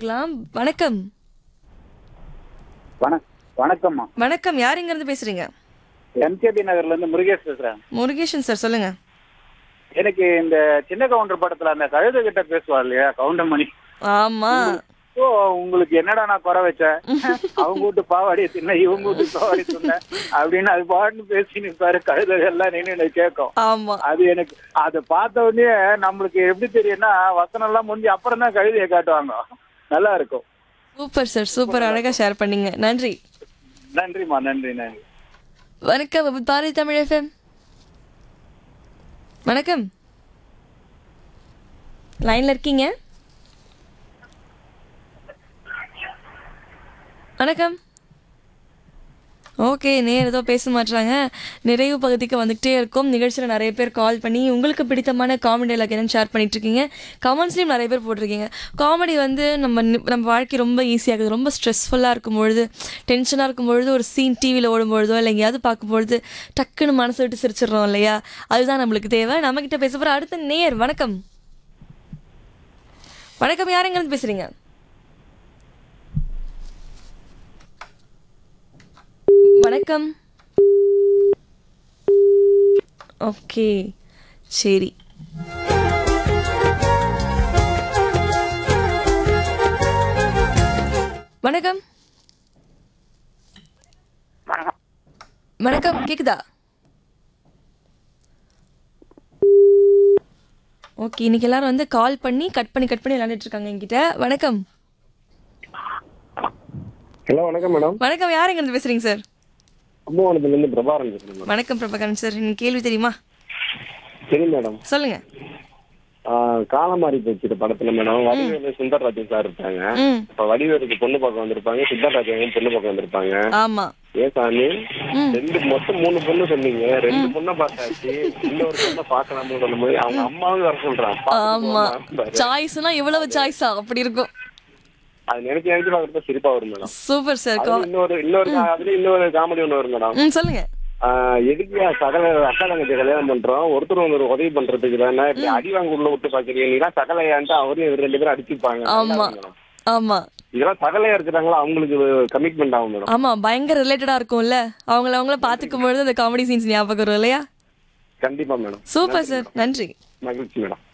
பார்க்கலாம் வணக்கம் வண வணக்கம்மா வணக்கம் யார் இங்க இருந்து பேசுறீங்க எம்கேபி நகர்ல இருந்து முருகேஷ் பேசுறேன் முருகேஷன் சார் சொல்லுங்க எனக்கு இந்த சின்ன கவுண்டர் படத்துல அந்த கழுத கிட்ட பேசுவார் இல்லையா கவுண்டமணி ஆமா ஓ உங்களுக்கு என்னடா நான் குறை வச்சேன் அவங்க வீட்டு பாவாடி தின்ன இவங்க வீட்டு பாவாடி தின்ன அப்படின்னு அது பாட்டுன்னு பேசி நிற்பாரு கழுதைகள்லாம் நின்று கேட்கும் ஆமா அது எனக்கு அதை பார்த்த உடனே நம்மளுக்கு எப்படி தெரியும்னா வசனம் எல்லாம் முடிஞ்சு அப்புறம் தான் கழுதையை காட்டுவாங்க நல்லா இருக்கும் சூப்பர் சார் சூப்பர் அழகா ஷேர் பண்ணீங்க நன்றி நன்றிம்மா நன்றி நன்றி வணக்கம் அபு பாரதி தமிழ் எஃப்எம் வணக்கம் லைன்ல இருக்கீங்க வணக்கம் ஓகே நேர் ஏதோ பேச மாட்டாங்க நிறைவு பகுதிக்கு வந்துகிட்டே இருக்கும் நிகழ்ச்சியில் நிறைய பேர் கால் பண்ணி உங்களுக்கு பிடித்தமான காமெடி எல்லாம் என்னன்னு ஷேர் பண்ணிட்டு இருக்கீங்க கமெண்ட்ஸ்லையும் நிறைய பேர் போட்டிருக்கீங்க காமெடி வந்து நம்ம நி- நம்ம வாழ்க்கை ரொம்ப ஈஸியாகுது ரொம்ப ஸ்ட்ரெஸ்ஃபுல்லாக இருக்கும் பொழுது டென்ஷனாக இருக்கும் பொழுது ஒரு சீன் டிவியில் ஓடும் பொழுதோ இல்லை எங்கேயாவது பார்க்கும் பொழுது டக்குன்னு மனசை விட்டு சிரிச்சிடுறோம் இல்லையா அதுதான் நம்மளுக்கு தேவை நம்மக்கிட்ட பேச போகிற அடுத்த நேர் வணக்கம் வணக்கம் யாருங்கிறது பேசுகிறீங்க வணக்கம் ஓகே சரி வணக்கம் வணக்கம் கேக்குதா ஓகே இன்னைக்கு எல்லாரும் வந்து கால் பண்ணி கட் பண்ணி கட் பண்ணி விளையாண்டுட்டு இருக்காங்க என்கிட்ட வணக்கம் ஹலோ வணக்கம் மேடம் வணக்கம் யாருங்க இருந்து பேசுறீங்க சார் கும்பகோணத்துலேருந்து பிரபாகரன் பேசுகிறேன் மேடம் வணக்கம் பிரபாகரன் சார் எனக்கு கேள்வி தெரியுமா சரி மேடம் சொல்லுங்க ஆஹ் காலமாரி போச்சு படத்துல மேடம் வடிவேலு சுந்தர்ராஜன் சார் இருப்பாங்க ம் இப்ப வடிவேலுக்கு பொண்ணு பார்க்க வந்திருப்பாங்க சித்தராஜன் பொண்ணு பார்க்க வந்திருப்பாங்க ஆமா ஏன் சாமி ரெண்டு மொத்தம் மூணு பொண்ணு சொன்னீங்க ரெண்டு பொண்ணை பார்த்தாச்சு இன்னொரு பொண்ணை பார்க்கலாம்னு சொல்லும்போது அவங்க அம்மாவும் வர சொல்றான் ஆமா பார்த்துட்டு போம்மா. சாய்ஸ்னா எவ்வளவு சாய்ஸா அப்படி இருக்கும் அது நினைச்சு நினைச்சு பார்க்கறப்ப சிரிப்பா வரும் மேடம் சூப்பர் சார் அதுல இன்னொரு இன்னொரு அதுல இன்னொரு காமெடி ஒண்ணு வரும் மேடம் ம் சொல்லுங்க ஆஹ் எதுக்கு சகல அக்கா தங்கச்சி கல்யாணம் பண்றோம் ஒருத்தர் ஒரு உதவி பண்றதுக்கு தானே இப்படி அடி வாங்க உள்ள விட்டு பாக்குறீங்க நீங்க சகலையான்ட்டு அவரையும் இவர் ரெண்டு பேரும் அடிச்சுப்பாங்க ஆமா ஆமா இதெல்லாம் சகலையா இருக்கிறாங்களா அவங்களுக்கு கமிட்மெண்ட் ஆகும் மேடம் ஆமா பயங்கர ரிலேட்டடா இருக்கும்ல அவங்கள அவங்கள பாத்துக்கும் பொழுது அந்த காமெடி சீன்ஸ் ஞாபகம் வரும் இல்லையா கண்டிப்பா மேடம் சூப்பர் சார் நன்றி மகிழ்ச்சி மேடம்